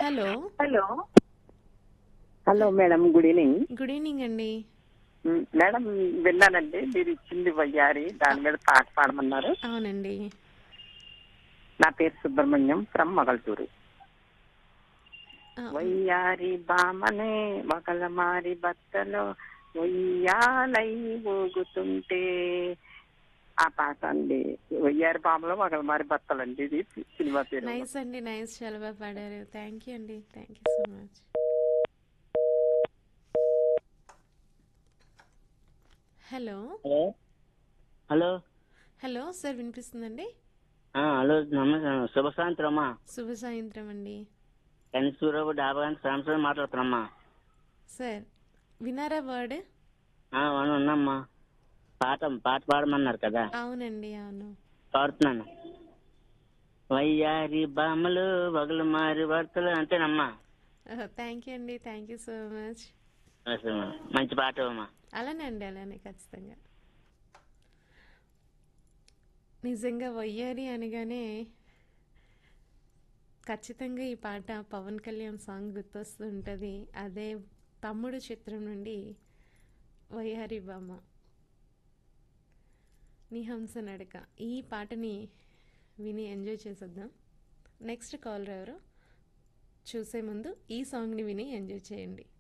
hello hello hello madam good evening good evening అండి మ్, madam విన్నానండి మీరు ఇచ్చింది వయ్యారి దాని మీద పాట పాడమన్నారు అవునండి నా పేరు సుబ్రహ్మణ్యం ఫ్రమ్ మగల్తూరు ఆ, వయ్యారి బామనే వకలమారి బత్తలో వయ్యాలై ఊగుతుంటే ఆ పాట అండి వయ్యారి బామలో వకలమారి బత్తలండి ఇది సినిమా పేరు నైస్ అండి నైస్ చాలా బాగా పాడారు థ్యాంక్ యూ అండి thank you so much hello hello hello hello sir వినిపిస్తుందండి ఆ, హలో నమస్తే శుభ సాయంత్రం అమ్మా శుభ సాయంత్రం అండి కనిసూరావు డాబా గారి సంవత్సరం మాట్లాడుతున్నామ్మా సార్ వినారా వర్డ్ ఆ, అవును ఉన్నామ్మా పాట పాట పాడమన్నారు కదా అవునండి అవును పాడుతున్నాను వయ్యారి బామ్మలు వగలు మారి వార్తలు అంతేనమ్మా థ్యాంక్ యూ అండి థ్యాంక్ యూ సో మచ్ అసలు మంచి పాట అమ్మా అలానే అండి అలానే ఖచ్చితంగా నిజంగా వయ్యారి అనగానే ఖచ్చితంగా ఈ పాట పవన్ కళ్యాణ్ సాంగ్ గుర్తొస్తూ ఉంటుంది అదే తమ్ముడు చిత్రం నుండి వయ్యారి బామ్మ నీ హంస నడక ఈ పాటని విని ఎంజాయ్ చేసేద్దాం నెక్స్ట్ కాలర్ ఎవరు చూసే ముందు ఈ సాంగ్ని విని ఎంజాయ్ చేయండి